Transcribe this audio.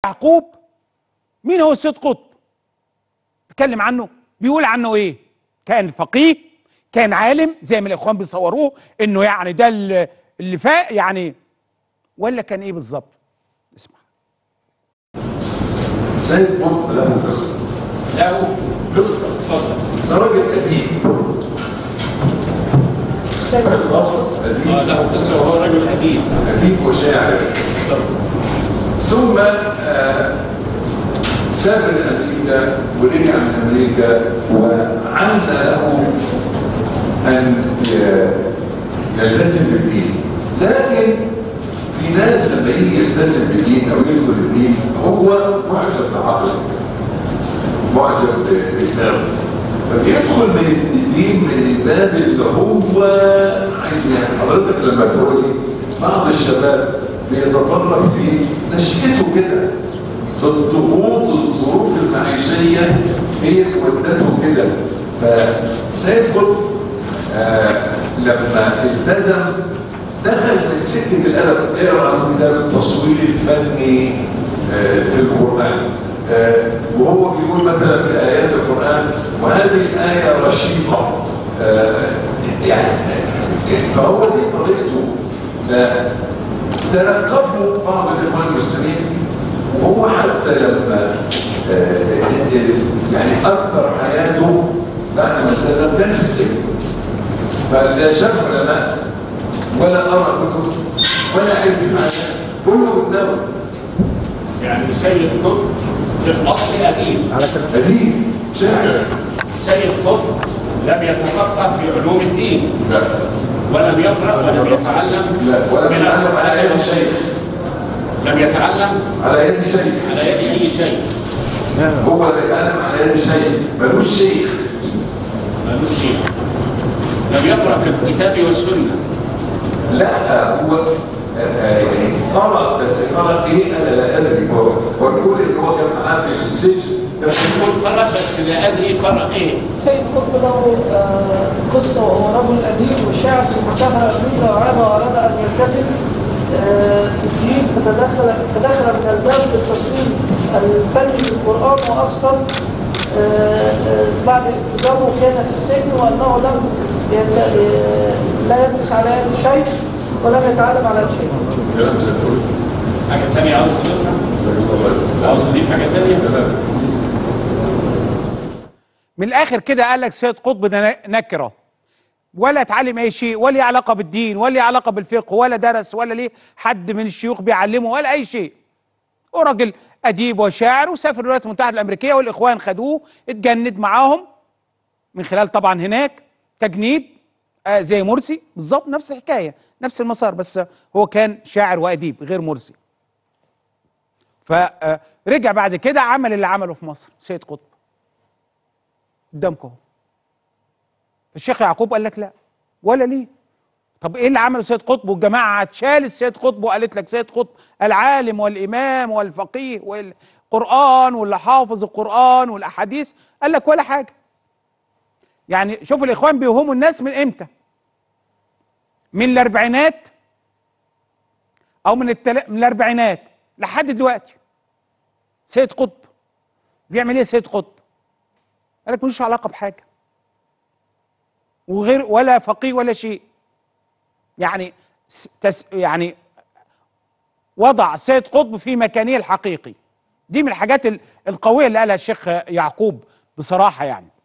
يعقوب مين هو السيد قطب بيتكلم عنه بيقول عنه ايه كان فقيه كان عالم زي ما الاخوان بيصوروه انه يعني ده اللي اللي فاق يعني ولا كان ايه بالظبط اسمع سيد قطب له قصه له قصه اتفضل ده راجل اديب الاصل آه، اديب له قصه وهو رجل اديب اديب وشاعر ثم آه، سافر امريكا ورجع من امريكا وعند له ان ي- يلتزم بالدين لكن في ناس لما يجي يلتزم بالدين او يدخل الدين هو معجب بعقله معجب بدماغه فبيدخل من الدين من الباب اللي هو عايز يعني حضرتك لما تقول لي بعض الشباب بيتطرف في نشأته كده الضغوط الظروف المعيشية هي اللي ودته كده فسيد قطب آه لما التزم دخل من سكة الأدب اقرأ كتاب التصوير الفني آه في القرآن آه وهو بيقول مثلا في آيات القرآن وهذه الآية رشيقة آه يعني فهو دي طريقته فتلقفوا بعض الإخوان المسلمين وهو حتى لما آه يعني أكثر حياته بعد ما التزم كان في السجن فلا شاف علماء ولا قرأ كتب ولا علم في الحياة كله قدامه يعني سيد قطب في الاصل اديب أديب شاعر سيد قطب لم يتفقه في علوم الدين لا ولم يقرا ولم يتعلم لا ولا من يتعلم على يد شيء لم يتعلم على يد شيء على يد اي شيء هو اللي يتعلم على يد شيء ملوش شيخ ملوش شيء لم يقرا في الكتاب والسنه لا هو آه، آه، يعني قرأ بس قرأ ايه انا لا ادري هو هو بيقول ان هو كان معاه في السجن يقول قرا بس لا ادري قرا ايه سيد قطب له آه، قصة وهو رجل أديب وشاعر ثم سافر أمريكا وعاد وأراد أن يلتزم آه، الدين فتدخل تدخل من الباب للتصوير الفني في القرآن وأكثر آه، آه، بعد التزامه كان في السجن وأنه لم يت- آه، لا يدرس على يد شيء ولم يتعلم على يد شيء كلام زي الفل حاجه ثانيه عاوز تضيفها عاوز تضيف حاجه ثانيه تمام من الاخر كده قال لك سيد قطب ده نكره ولا اتعلم اي شيء ولا ليه علاقه بالدين ولا ليه علاقه بالفقه ولا درس ولا ليه حد من الشيوخ بيعلمه ولا اي شيء وراجل اديب وشاعر وسافر الولايات المتحده الامريكيه والاخوان خدوه اتجند معاهم من خلال طبعا هناك تجنيد آه زي مرسي بالظبط نفس الحكايه نفس المسار بس هو كان شاعر واديب غير مرسي فرجع بعد كده عمل اللي عمله في مصر سيد قطب قدامكم اهو. الشيخ يعقوب قال لك لا ولا ليه طب ايه اللي عمله سيد قطب والجماعه اتشالت سيد قطب وقالت لك سيد قطب العالم والامام والفقيه والقران واللي حافظ القران والاحاديث قال لك ولا حاجه يعني شوف الاخوان بيوهموا الناس من امتى من الاربعينات او من التل... من الاربعينات لحد دلوقتي سيد قطب بيعمل ايه سيد قطب قال لك ملوش علاقه بحاجه وغير ولا فقيه ولا شيء يعني س- تس يعني وضع سيد قطب في مكانه الحقيقي دي من الحاجات ال- القويه اللي قالها الشيخ يعقوب بصراحه يعني